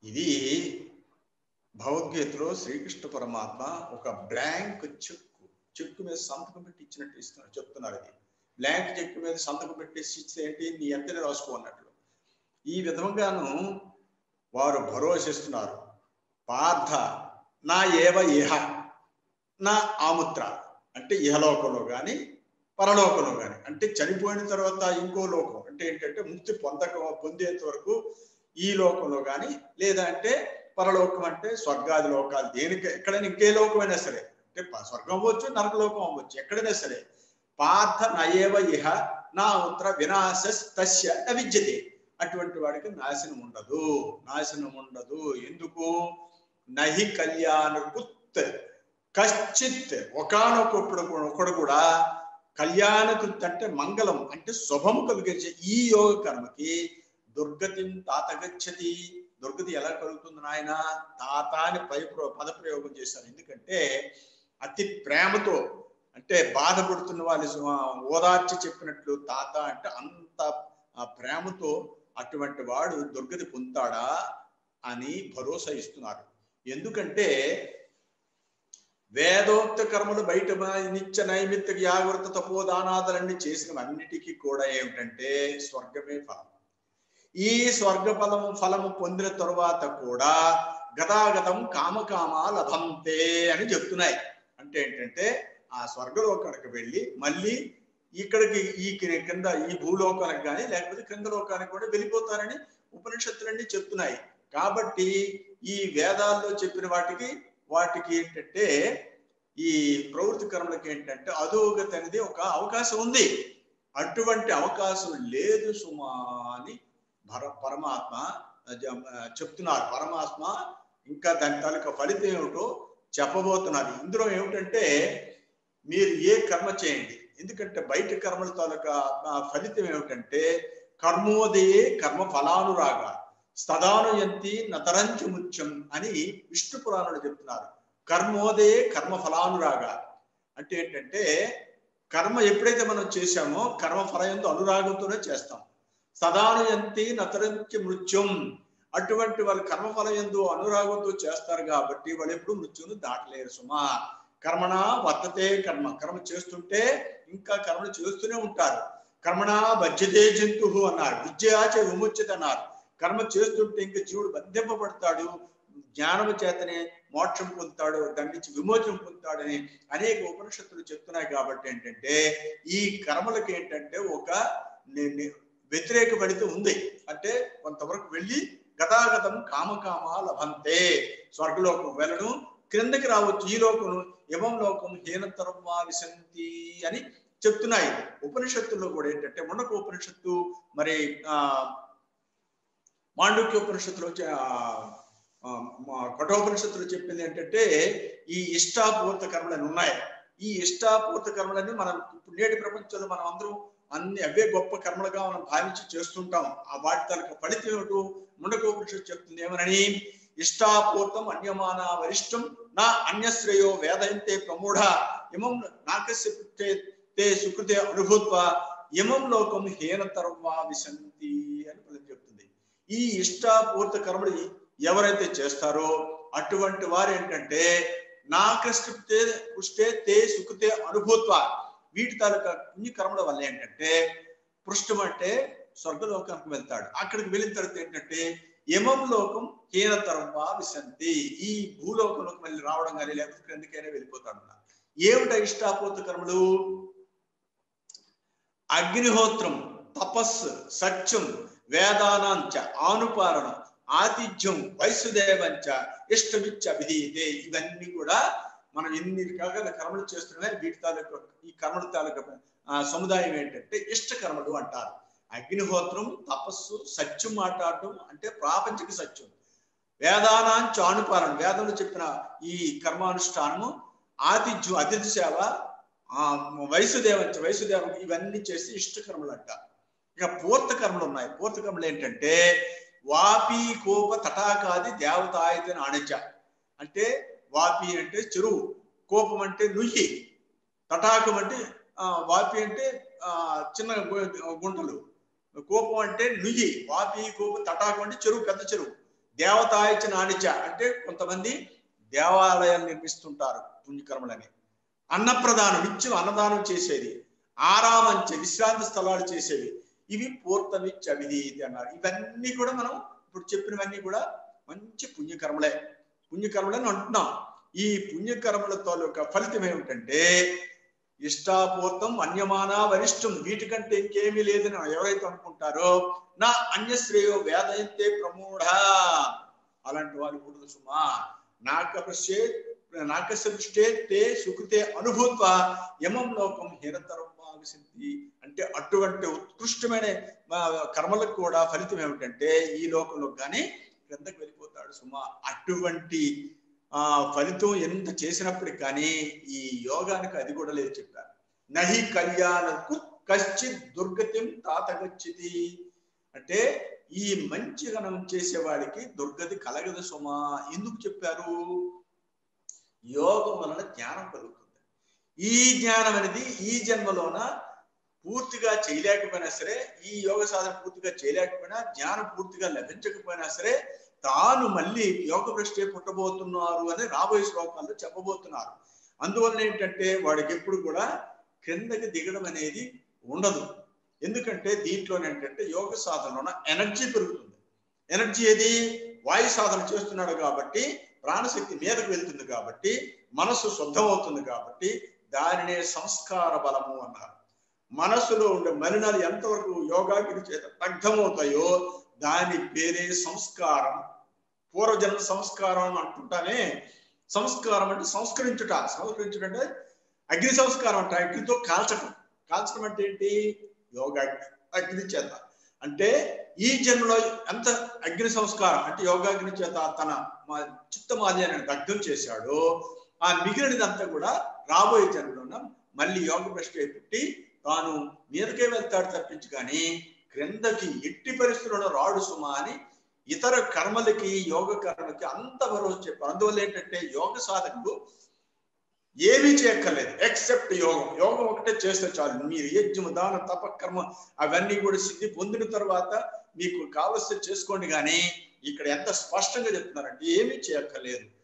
ఇది భగవద్గీతలో శ్రీకృష్ణ పరమాత్మ ఒక బ్లాంక్ చెక్కు చెక్కు మీద సంతకం పెట్టి ఇచ్చినట్టు ఇస్తున్నారు చెప్తున్నారు ఇది బ్లాంక్ చెక్కు మీద సంతకం పెట్టేసి ఇస్తే ఏంటి నీ ఎంతనే రాసుకో అన్నట్లు ఈ విధంగాను వారు భరోసిస్తున్నారు పార్థ నా ఏవ ఇహ నా ఆముత్ర అంటే ఇహలోకంలో కానీ పరలోకంలో కానీ అంటే చనిపోయిన తర్వాత ఇంకో లోకం అంటే ఏంటంటే ముక్తి పొందక పొందేంత వరకు ఈ లోకంలో కానీ లేదా అంటే పరలోకం అంటే స్వర్గాది లోకాలు దేనికి ఎక్కడైనా ఇంకే లోకమైనా సరే అంటే ప- స్వర్గం అవ్వచ్చు నరకలోకం అవ్వచ్చు ఎక్కడైనా సరే పార్థ నయేవ ఇహ నా ఉత్తర వినాశ తస్య న విద్యతే అటువంటి వాడికి నాశనం ఉండదు నాశనం ఉండదు ఎందుకు నహి కళ్యాణకృత్ కశ్చిత్ ఒకనొకప్పుడు ఒకడు కూడా కళ్యాణకృత్ అంటే మంగళం అంటే శుభము కలిగించే ఈ యోగ కర్మకి దుర్గతిం తాత గచ్చతి దుర్గతి ఎలా కలుగుతుంది నాయన తాత అని పై ప్ర- పదప్రయోగం చేశారు ఎందుకంటే అతి ప్రేమతో అంటే బాధపడుతున్న వాళ్ళు ఓదార్చి చెప్పినట్లు తాత అంటే అంత ఆ ప్రేమతో అటువంటి వాడు దుర్గతి పొందుతాడా అని భరోసా ఇస్తున్నారు ఎందుకంటే వేదోక్త కర్మలు బయట మ- నిత్య నైమిత్తిక యాగవృత తపోదానాదులన్నీ చేసినవన్నిటికీ కూడా ఏమిటంటే స్వర్గమే ఫలం ఈ స్వర్గ ఫలం ఫలము పొందిన తరువాత కూడా గదాగతం కామకామ లభంతే అని చెప్తున్నాయి అంటే ఏంటంటే ఆ స్వర్గలోకానికి వెళ్ళి మళ్ళీ ఇక్కడికి ఈ కి- కింద ఈ భూలోకానికి కానీ లేకపోతే కింద లోకానికి కూడా వెళ్ళిపోతారని ఉపనిషత్తులన్నీ చెప్తున్నాయి కాబట్టి ఈ వేదాల్లో చెప్పిన వాటికి వాటికి ఏంటంటే ఈ ప్రవృత్తి కర్మలకి ఏంటంటే అధోగతి అనేది ఒక అవకాశం ఉంది అటువంటి అవకాశం లేదు సుమా అని భర పరమాత్మ జ- చెప్తున్నారు పరమాత్మ ఇంకా దాని తాలూకా ఫలితం ఏమిటో చెప్పబోతున్నారు ఇందులో ఏమిటంటే మీరు ఏ కర్మ చేయండి ఎందుకంటే బయట కర్మల తాలూకా ఆ, ఫలితం ఏమిటంటే కర్మోదయే కర్మ ఫలానురాగ స్తదానుయంతి నతరంచు ముత్యం అని విష్ణు పురాణంలో చెప్తున్నారు కర్మోదయే కర్మ ఫలానురాగ అంటే ఏంటంటే కర్మ ఎప్పుడైతే మనం చేశామో కర్మ ఫలయంతో అనురాగంతోనే చేస్తాం సదానుయంతి నతరంచి మృత్యుం అటువంటి వాళ్ళు కర్మఫలం ఎందు అనురాగంతో చేస్తారు కాబట్టి వాళ్ళు ఎప్పుడు మృత్యువును దాటలేరు సుమా కర్మణ వర్తతే కర్మ కర్మ చేస్తుంటే ఇంకా కర్మలు చేస్తూనే ఉంటారు కర్మణ బజ్జతే జంతు అన్నారు విద్యాచ విముచ్యత అన్నారు కర్మ చేస్తుంటే ఇంకా జీవుడు బంధింపబడతాడు జ్ఞానము చేతనే మోక్షం పొందుతాడు దాని నుంచి విమోచనం పొందుతాడని అనేక ఉపనిషత్తులు చెప్తున్నాయి కాబట్టి ఏంటంటే ఈ కర్మలకి ఏంటంటే ఒక ని- ని- వ్యతిరేక ఫలితం ఉంది అంటే కొంతవరకు వెళ్ళి గతాగతం కామకామ లభంతే స్వర్గలోకం వెళ్ళడం క్రిందకి రావచ్చు ఈ లోకం యమం లోకం హీనతరం వా విశంతి అని చెప్తున్నాయి ఉపనిషత్తుల్లో కూడా ఏంటంటే ముండక ఉపనిషత్తు మరి ఆ మాండుక్య ఉపనిషత్తులో చె- ఆ, ఆ, మా కఠోపనిషత్తులు చెప్పింది ఏంటంటే ఈ ఇష్టాపూర్త కర్మలని ఉన్నాయి ఈ ఇష్టాపూర్త కర్మలని మనం ఇప్పుడు నేటి ప్రపంచంలో మనం అందరం అన్ని అవే గొప్ప కర్మలుగా మనం భావించి చేస్తుంటాం ఆ వాటి తాలూకా ఫలితం ఏమిటో ముండకోపనిషత్తు చెప్తుంది ఏమనని ఇష్టాపూర్తం అన్యమాన వరిష్టం నా అన్యశ్రేయో వేదయంతే ప్రమూఢ ఇమం నాకస్య పుట్టే తే సుకృతే అనుభూత్వ ఇమం లోకం హీనతరం వా విశంతి అని ఫలితం చెప్తుంది ఈ ఇష్టాపూర్త కర్మలు ఎవరైతే చేస్తారో అటువంటి వారు ఏంటంటే నా కృష్ణే పుష్టే తే సుఖతే అనుభూత్వ వీటి తాలూకా పుణ్య కర్మల వల్ల ఏంటంటే పృష్ఠం అంటే స్వర్గలోకానికి వెళ్తాడు అక్కడికి వెళ్ళిన తర్వాత ఏంటంటే యమం లోకం హీనతరం వా విశంతి ఈ భూలోకంలోకి మళ్ళీ రావడం కానీ లేకపోతే క్రిందికైనా వెళ్ళిపోతాడు అన్నారు. ఏమిటా ఇష్టాపూర్త కర్మలు అగ్నిహోత్రం తపస్సు సత్యం వేదానాంచ ఆనుపాలనం ఆతిథ్యం వైసుదేవంచ ఇష్టమిచ్చ అభిధీయతే ఇవన్నీ కూడా మనం ఎన్ని రకాల కర్మలు చేస్తున్నాయి వీటి తాలూకు ఈ కర్మల తాలూకు ఆ, సముదాయం ఏంటంటే ఇష్ట కర్మలు అంటారు అగ్నిహోత్రం తపస్సు సత్యం మాట్లాడటం అంటే ప్రాపంచిక సత్యం వేదానాంచ ఆనుపాలన వేదంలో చెప్పిన ఈ కర్మానుష్ఠానము ఆతిథ్యం అతిథి సేవ ఆ వైసుదేవంచ వైసుదేవం ఇవన్నీ చేసి ఇష్టకర్మలు అంటారు ఇక పూర్త కర్మలు ఉన్నాయి పూర్త కర్మలు ఏంటంటే వాపి కోప తటాకాది దేవతాయతని అణచ అంటే వాపి అంటే చెరువు కోపం అంటే నుయ్యి తటాకం అంటే ఆ, వాపి అంటే ఆ, చిన్న గు- గుంటలు కోపం అంటే నుయ్యి వాపి కోపం తటాకం అంటే చెరువు పెద్ద చెరువు దేవతాయచ నానిచ అంటే కొంతమంది దేవాలయాలు నిర్మిస్తుంటారు పుణ్యకర్మలని అన్నప్రదానం నిత్యం అన్నదానం చేసేది ఆరామంచ విశ్రాంతి స్థలాలు చేసేవి ఇవి పూర్తమిచ్చ విధీతి అన్నారు ఇవన్నీ కూడా మనం ఇప్పుడు చెప్పినవన్నీ కూడా మంచి పుణ్యకర్మలే పుణ్యకర్మలని అంటున్నాం ఈ పుణ్యకర్మల తాలూకా ఫలితం ఏమిటంటే ఇష్టాపూర్తం అన్యమాన వరిష్టం వీటికంటే ఇంకేమీ లేదని ఎవరైతే అనుకుంటారో నా అన్యశ్రేయో వేదయంతే ప్రమూఢ అలాంటి వారు కూడదు సుమా నాకపశ్యే నాకసృష్టే తే సుకృతే అనుభూత్వ యమం లోకం హీనతరం భావిసింది అంటే అటువంటి ఉత్కృష్టమైన కర్మలకు కూడా ఫలితం ఏమిటంటే ఈ లోకంలో కానీ క్రిందకు వెళ్ళిపోతాడు సుమా అటువంటి ఆ ఫలితం ఎంత చేసినప్పటికి కానీ ఈ యోగానికి అది కూడా లేదు చెప్పారు నహి కళ్యాణకు కశ్చిత్ దుర్గతిం తాతగచ్చిది అంటే ఈ మంచి గణం చేసేవాడికి దుర్గతి కలగదు సుమా ఎందుకు చెప్పారు యోగం వలన జ్ఞానం కలుగుతుంది ఈ జ్ఞానం అనేది ఈ జన్మలోన పూర్తిగా చేయలేకపోయినా సరే ఈ యోగ సాధన పూర్తిగా చేయలేకపోయినా జ్ఞానం పూర్తిగా లభించకపోయినా సరే తాను మళ్ళీ యోగ భ్రష్టే పుట్టబోతున్నారు అని రాబోయే శ్లోకాల్లో చెప్పబోతున్నారు అందువల్ల ఏంటంటే వాడికి ఎప్పుడు కూడా క్రిందకి దిగడం అనేది ఉండదు ఎందుకంటే దీంట్లో ఏంటంటే యోగ సాధనలో ఎనర్జీ పెరుగుతుంది ఎనర్జీ ఏది వాయు సాధన చేస్తున్నాడు కాబట్టి ప్రాణశక్తి మీదకు వెళ్తుంది కాబట్టి మనస్సు శుద్ధమవుతుంది కాబట్టి దానినే సంస్కార బలము అన్నారు మనస్సులో ఉండే మలినాలు ఎంతవరకు యోగాగిరి చేత దగ్ధమవుతాయో దాని పేరే సంస్కారం పూర్వజన్మ సంస్కారం అంటుంటానే సంస్కారం అంటే సంస్కరించుట సంస్కరించుట అంటే అగ్ని సంస్కారం అంట అగ్నితో కాల్చడం కాల్చడం అంటే ఏంటి యోగా అగ్ని చేత అంటే ఈ జన్మలో ఎంత అగ్ని సంస్కారం అంటే యోగాగ్ని చేత తన చిత్త మాధ్యాన్ని దగ్ధం చేశాడో ఆ మిగిలినదంతా కూడా రాబోయే జన్మలో మళ్ళీ యోగ భ్రష్ట పుట్టి తాను మీదకే వెళ్తాడు తప్పించి కానీ క్రిందకి ఎట్టి పరిస్థితుల్లో రాడు సుమా అని ఇతర కర్మలకి యోగ కర్మకి అంత భరోసా చెప్పారు అందువల్ల ఏంటంటే యోగ సాధకుడు ఏమీ చేయక్కర్లేదు ఎక్సెప్ట్ యోగం యోగం ఒకటే చేస్తే చాలు మీరు యజ్ఞము దాన తపకర్మ అవన్నీ కూడా సిద్ధి పొందిన తర్వాత మీకు కావలసి చేసుకోండి కానీ ఇక్కడ ఎంత స్పష్టంగా చెప్తున్నారంటే ఏమీ చేయక్కర్లేదు